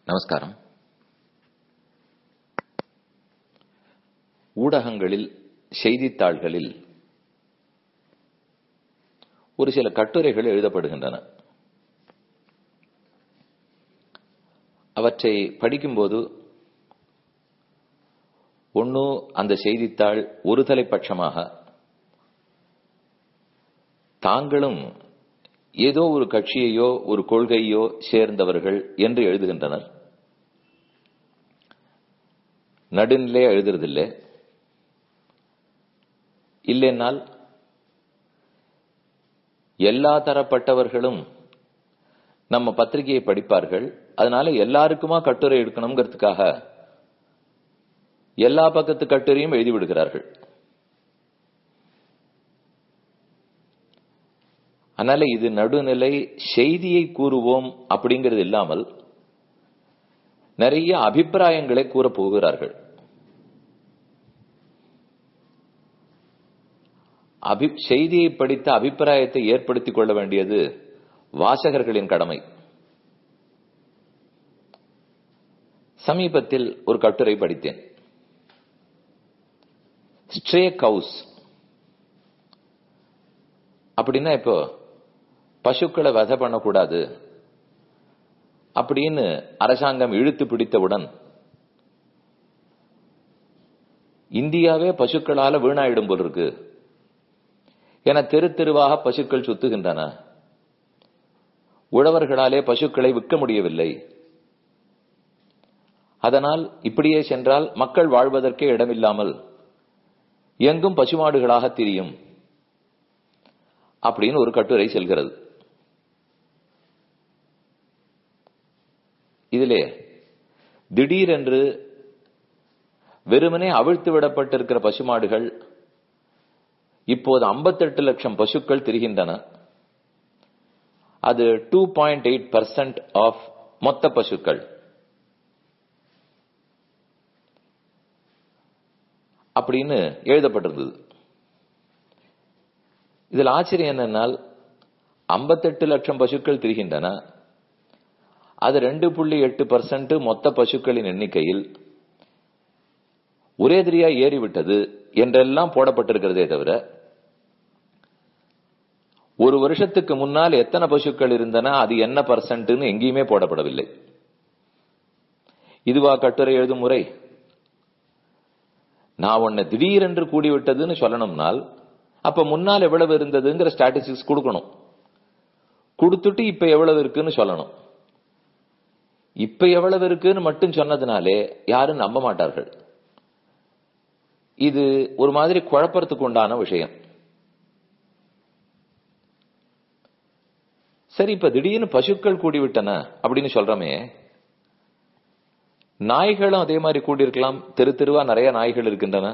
நமஸ்காரம் ஊடகங்களில் செய்தித்தாள்களில் ஒரு சில கட்டுரைகள் எழுதப்படுகின்றன அவற்றை படிக்கும்போது ஒன்னு அந்த செய்தித்தாள் ஒரு தலைப்பட்சமாக தாங்களும் ஏதோ ஒரு கட்சியையோ ஒரு கொள்கையோ சேர்ந்தவர்கள் என்று எழுதுகின்றனர் நடுநிலை எழுதுறதில்லை இல்லைன்னால் எல்லா தரப்பட்டவர்களும் நம்ம பத்திரிகையை படிப்பார்கள் அதனால எல்லாருக்குமா கட்டுரை எடுக்கணுங்கிறதுக்காக எல்லா பக்கத்து கட்டுரையும் எழுதி விடுகிறார்கள் அதனால இது நடுநிலை செய்தியை கூறுவோம் அப்படிங்கிறது இல்லாமல் நிறைய அபிப்பிராயங்களை கூற போகிறார்கள் அபி செய்தியை படித்த அபிப்பிராயத்தை ஏற்படுத்திக் கொள்ள வேண்டியது வாசகர்களின் கடமை சமீபத்தில் ஒரு கட்டுரை படித்தேன் ஸ்ட்ரே கவுஸ் அப்படின்னா இப்போ பசுக்களை வதை பண்ணக்கூடாது அப்படின்னு அரசாங்கம் இழுத்து பிடித்தவுடன் இந்தியாவே பசுக்களால வீணாயிடும் போல் இருக்கு என தெரு தெருவாக பசுக்கள் சுத்துகின்றன உழவர்களாலே பசுக்களை விற்க முடியவில்லை அதனால் இப்படியே சென்றால் மக்கள் வாழ்வதற்கே இடமில்லாமல் எங்கும் பசுமாடுகளாக திரியும் அப்படின்னு ஒரு கட்டுரை செல்கிறது இதிலே திடீரென்று வெறுமனே அவிழ்த்து விடப்பட்டிருக்கிற பசுமாடுகள் இப்போது ஐம்பத்தெட்டு லட்சம் பசுக்கள் திரிகின்றன அது two point eight percent of மொத்த பசுக்கள் அப்படின்னு எழுதப்பட்டிருந்தது இதில் ஆச்சரியம் என்னென்னால் ஐம்பத்தெட்டு லட்சம் பசுக்கள் திரிகின்றன அது ரெண்டு புள்ளி எட்டு பர்சன்ட் மொத்த பசுக்களின் எண்ணிக்கையில் ஒரே திரியா ஏறிவிட்டது என்றெல்லாம் போடப்பட்டிருக்கிறதே தவிர ஒரு வருஷத்துக்கு முன்னால் எத்தனை பசுக்கள் இருந்தன அது என்ன பர்சன்ட்னு எங்கேயுமே போடப்படவில்லை இதுவா கட்டுரை எழுதும் முறை நான் உன்னை திடீரென்று கூடிவிட்டதுன்னு சொல்லணும்னால் அப்ப முன்னால் எவ்வளவு இருந்ததுங்கிற ஸ்டாட்டிஸ்டிக்ஸ் கொடுக்கணும் கொடுத்துட்டு இப்ப எவ்வளவு இருக்குன்னு சொல்லணும் இப்ப எவ்வளவு இருக்குன்னு மட்டும் சொன்னதுனாலே யாரும் நம்ப மாட்டார்கள் இது ஒரு மாதிரி குழப்பறதுக்கு உண்டான விஷயம் சரி இப்ப திடீர்னு பசுக்கள் கூடிவிட்டன அப்படின்னு சொல்றமே நாய்களும் அதே மாதிரி கூடியிருக்கலாம் தெரு தெருவா நிறைய நாய்கள் இருக்கின்றன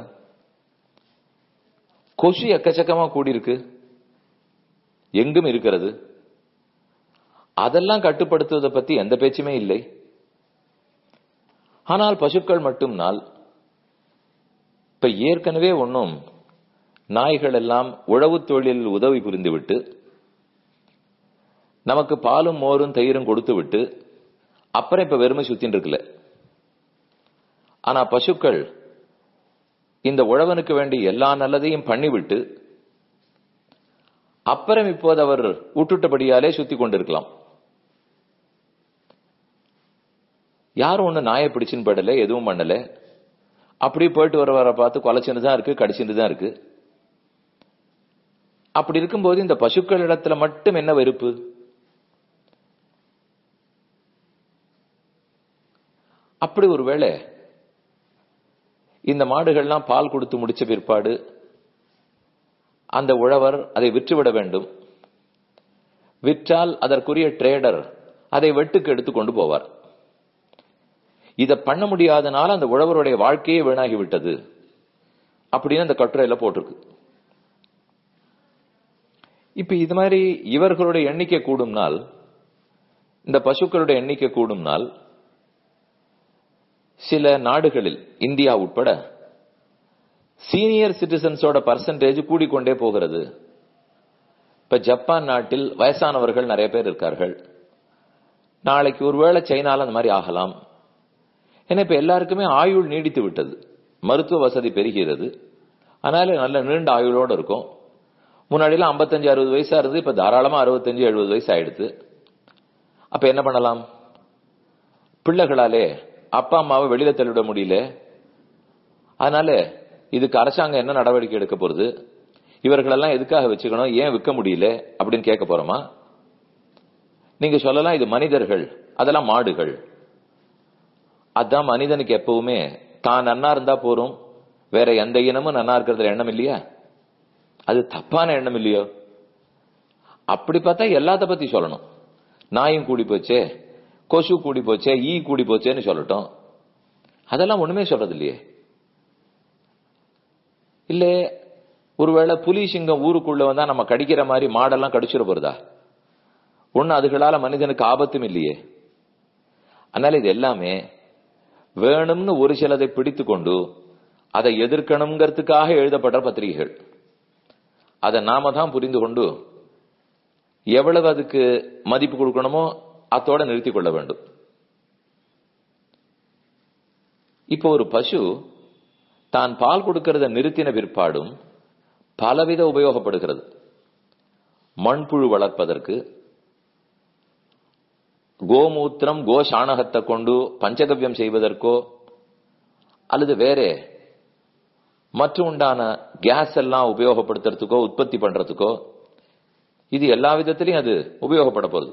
கொசு எக்கச்சக்கமா கூடியிருக்கு எங்கும் இருக்கிறது அதெல்லாம் கட்டுப்படுத்துவதை பத்தி எந்த பேச்சுமே இல்லை ஆனால் பசுக்கள் மட்டும்னால் இப்ப ஏற்கனவே ஒன்றும் நாய்கள் எல்லாம் உழவு தொழிலில் உதவி புரிந்துவிட்டு நமக்கு பாலும் மோரும் தயிரும் கொடுத்து விட்டு அப்புறம் இப்ப வெறுமை சுத்தின்னு இருக்குல்ல ஆனா பசுக்கள் இந்த உழவனுக்கு வேண்டிய எல்லா நல்லதையும் பண்ணிவிட்டு அப்புறம் இப்போது அவர் விட்டுட்டபடியாலே சுத்தி கொண்டிருக்கலாம் யாரும் ஒண்ணு நாயை பிடிச்சுன்னு படல எதுவும் பண்ணல அப்படி போயிட்டு வர வர பார்த்து கொலைச்சுன்னு தான் இருக்கு கடிச்சுட்டு தான் இருக்கு அப்படி இருக்கும்போது இந்த பசுக்கள் இடத்துல மட்டும் என்ன வெறுப்பு அப்படி ஒருவேளை இந்த மாடுகள்லாம் பால் கொடுத்து முடிச்ச பிற்பாடு அந்த உழவர் அதை விற்றுவிட வேண்டும் விற்றால் அதற்குரிய ட்ரேடர் அதை வெட்டுக்கு எடுத்து கொண்டு போவார் இதை பண்ண முடியாதனால அந்த உழவருடைய வாழ்க்கையே வீணாகி விட்டது அப்படின்னு அந்த கட்டுரையில போட்டிருக்கு இப்ப இது மாதிரி இவர்களுடைய எண்ணிக்கை கூடும்னால் இந்த பசுக்களுடைய எண்ணிக்கை கூடும்னால் சில நாடுகளில் இந்தியா உட்பட சீனியர் சிட்டிசன்ஸோட பர்சன்டேஜ் கூடிக்கொண்டே போகிறது இப்ப ஜப்பான் நாட்டில் வயசானவர்கள் நிறைய பேர் இருக்கார்கள் நாளைக்கு ஒருவேளை சைனால அந்த மாதிரி ஆகலாம் ஏன்னா இப்ப எல்லாருக்குமே ஆயுள் நீடித்து விட்டது மருத்துவ வசதி பெருகிறது அதனால நல்ல நீண்ட ஆயுளோட இருக்கும் முன்னாடிலாம் ஐம்பத்தஞ்சு அறுபது வயசா இருந்து இப்ப தாராளமா அறுபத்தஞ்சு எழுபது வயசு ஆயிடுது அப்ப என்ன பண்ணலாம் பிள்ளைகளாலே அப்பா அம்மாவை வெளியில தள்ளிவிட முடியல அதனால இதுக்கு அரசாங்கம் என்ன நடவடிக்கை எடுக்க போறது இவர்களெல்லாம் எதுக்காக வச்சுக்கணும் ஏன் விற்க முடியல அப்படின்னு கேட்க போறோமா நீங்க சொல்லலாம் இது மனிதர்கள் அதெல்லாம் மாடுகள் அதான் மனிதனுக்கு எப்பவுமே தான் நன்னா இருந்தா போறோம் வேற எந்த இனமும் நன்னா இருக்கிறதுல எண்ணம் இல்லையா அது தப்பான எண்ணம் இல்லையோ அப்படி பார்த்தா எல்லாத்த பத்தி சொல்லணும் நாயும் கூடி போச்சே கொசு கூடி போச்சே ஈ கூடி போச்சேன்னு சொல்லட்டும் அதெல்லாம் ஒண்ணுமே சொல்றது இல்லையே இல்ல ஒருவேளை புலி சிங்கம் ஊருக்குள்ள வந்தா நம்ம கடிக்கிற மாதிரி மாடெல்லாம் கடிச்சிட போறதா ஒண்ணு அதுகளால மனிதனுக்கு ஆபத்தும் இல்லையே அதனால இது எல்லாமே வேணும்னு ஒரு சிலதை பிடித்து கொண்டு அதை எதிர்க்கணுங்கிறதுக்காக எழுதப்படுற பத்திரிகைகள் அதை நாம தான் புரிந்து கொண்டு எவ்வளவு அதுக்கு மதிப்பு கொடுக்கணுமோ அத்தோட நிறுத்திக் கொள்ள வேண்டும் இப்போ ஒரு பசு தான் பால் கொடுக்கறத நிறுத்தின பிற்பாடும் பலவித உபயோகப்படுகிறது மண்புழு வளர்ப்பதற்கு கோமூத்திரம் கோ சாணகத்தை கொண்டு பஞ்சகவ்யம் செய்வதற்கோ அல்லது வேற மற்றும் உண்டான கேஸ் எல்லாம் உபயோகப்படுத்துறதுக்கோ உற்பத்தி பண்றதுக்கோ இது எல்லா விதத்திலையும் அது உபயோகப்பட போகுது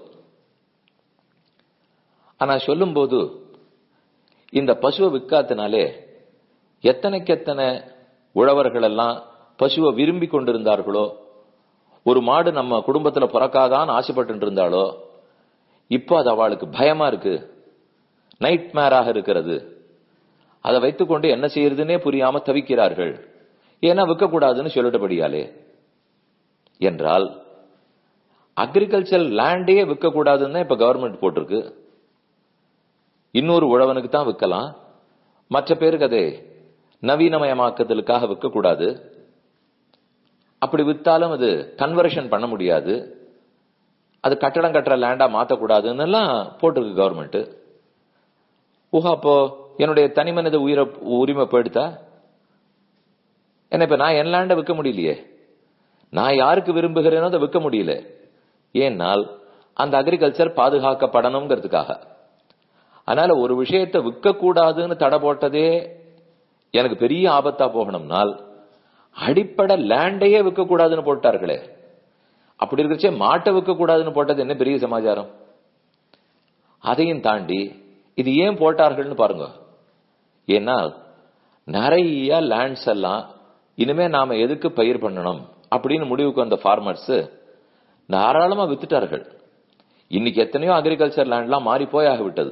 ஆனா சொல்லும்போது இந்த பசுவை விற்காத்தினாலே எத்தனைக்கு எத்தனை உழவர்கள் எல்லாம் பசுவை விரும்பி கொண்டிருந்தார்களோ ஒரு மாடு நம்ம குடும்பத்துல பிறக்காதான் ஆசைப்பட்டு இருந்தாலோ இப்போ அது அவளுக்கு பயமா இருக்கு நைட் மேராக இருக்கிறது அதை வைத்துக்கொண்டு என்ன செய்யறதுன்னே புரியாம தவிக்கிறார்கள் ஏன்னா விற்கக்கூடாதுன்னு சொல்லிட்டபடியாலே என்றால் அக்ரிகல்ச்சர் லேண்டே விற்கக்கூடாதுன்னு இப்ப கவர்மெண்ட் போட்டிருக்கு இன்னொரு உழவனுக்கு தான் விற்கலாம் மற்ற பேருக்கு அதை நவீனமயமாக்குதலுக்காக விற்கக்கூடாது அப்படி வித்தாலும் அது கன்வர்ஷன் பண்ண முடியாது அது கட்டடம் கட்டுற லேண்டா மாத்தக்கூடாதுன்னு எல்லாம் போட்டிருக்கு கவர்மெண்ட் ஊஹா அப்போ என்னுடைய தனி மனித உயிரை உரிமை போயிடுதா என்ன இப்ப நான் என் லேண்டை விற்க முடியலையே நான் யாருக்கு விரும்புகிறேனோ அதை விற்க முடியல ஏன்னால் அந்த அக்ரிகல்ச்சர் பாதுகாக்கப்படணுங்கிறதுக்காக அதனால ஒரு விஷயத்தை விற்க கூடாதுன்னு தடை போட்டதே எனக்கு பெரிய ஆபத்தா போகணும்னால் அடிப்படை லேண்டையே விற்க கூடாதுன்னு போட்டார்களே அப்படி இருக்கிறச்சே மாட்டை விற்க கூடாதுன்னு போட்டது என்ன பெரிய சமாச்சாரம் அதையும் தாண்டி இது ஏன் போட்டார்கள்னு பாருங்க ஏன்னா நிறைய லேண்ட்ஸ் எல்லாம் இனிமே நாம எதுக்கு பயிர் பண்ணணும் அப்படின்னு முடிவுக்கு வந்த ஃபார்மர்ஸ் தாராளமா வித்துட்டார்கள் இன்னைக்கு எத்தனையோ அக்ரிகல்ச்சர் லேண்ட்லாம் மாறி போய் ஆகிவிட்டது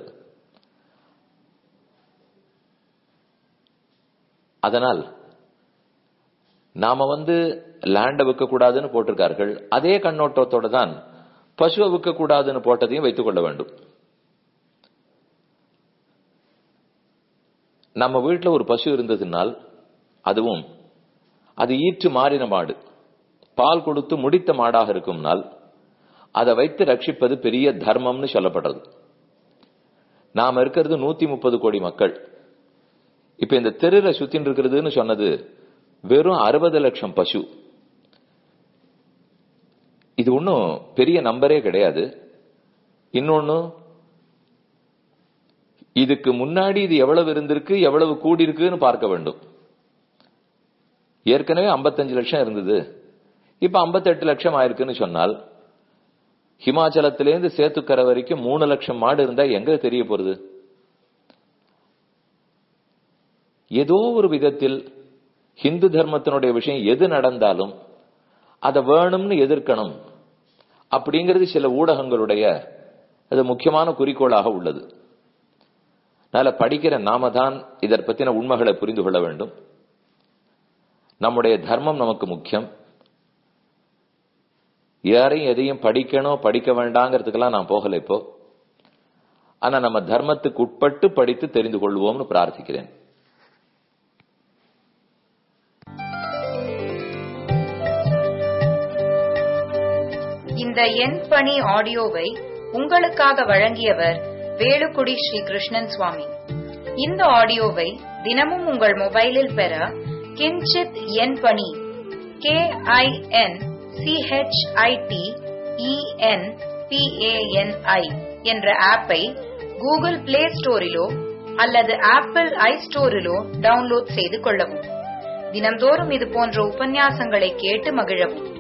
அதனால் நாம வந்து லேண்ட விற்க கூடாதுன்னு போட்டிருக்கார்கள் அதே கண்ணோட்டத்தோட தான் பசுவை விற்க கூடாதுன்னு போட்டதையும் வைத்துக் கொள்ள வேண்டும் நம்ம வீட்டுல ஒரு பசு இருந்ததுனால் அதுவும் அது ஈற்று மாறின மாடு பால் கொடுத்து முடித்த மாடாக இருக்கும்னால் அதை வைத்து ரட்சிப்பது பெரிய தர்மம்னு சொல்லப்படுறது நாம இருக்கிறது நூத்தி முப்பது கோடி மக்கள் இப்ப இந்த தெருல சுத்தின் இருக்கிறதுன்னு சொன்னது வெறும் அறுபது லட்சம் பசு இது ஒன்றும் பெரிய நம்பரே கிடையாது இன்னொன்னு இதுக்கு முன்னாடி இது எவ்வளவு இருந்திருக்கு எவ்வளவு கூடி இருக்குன்னு பார்க்க வேண்டும் ஏற்கனவே 55 லட்சம் இருந்தது இப்ப 58 லட்சம் ஆயிருக்குன்னு சொன்னால் ஹிமாச்சலத்திலேருந்து சேத்துக்கரை வரைக்கும் மூணு லட்சம் மாடு இருந்தா எங்க தெரிய போறது ஏதோ ஒரு விதத்தில் ஹிந்து தர்மத்தினுடைய விஷயம் எது நடந்தாலும் அதை வேணும்னு எதிர்க்கணும் அப்படிங்கிறது சில ஊடகங்களுடைய அது முக்கியமான குறிக்கோளாக உள்ளது அதனால படிக்கிற நாம தான் இதற் பத்தின உண்மைகளை புரிந்து கொள்ள வேண்டும் நம்முடைய தர்மம் நமக்கு முக்கியம் யாரையும் எதையும் படிக்கணும் படிக்க வேண்டாங்கிறதுக்கெல்லாம் நான் போகல இப்போ ஆனா நம்ம தர்மத்துக்கு உட்பட்டு படித்து தெரிந்து கொள்வோம்னு பிரார்த்திக்கிறேன் இந்த எண் பணி ஆடியோவை உங்களுக்காக வழங்கியவர் வேலுக்குடி ஸ்ரீ கிருஷ்ணன் சுவாமி இந்த ஆடியோவை தினமும் உங்கள் மொபைலில் பெற கிஞ்சித் என் பணி கே ஐ என் சிஹெச்ஐடி இஎன் பிஏஎன்ஐ என்ற ஆப்பை கூகுள் பிளே ஸ்டோரிலோ அல்லது ஆப்பிள் ஐ ஸ்டோரிலோ டவுன்லோட் செய்து கொள்ளவும் தினம்தோறும் இது போன்ற உபன்யாசங்களை கேட்டு மகிழவும்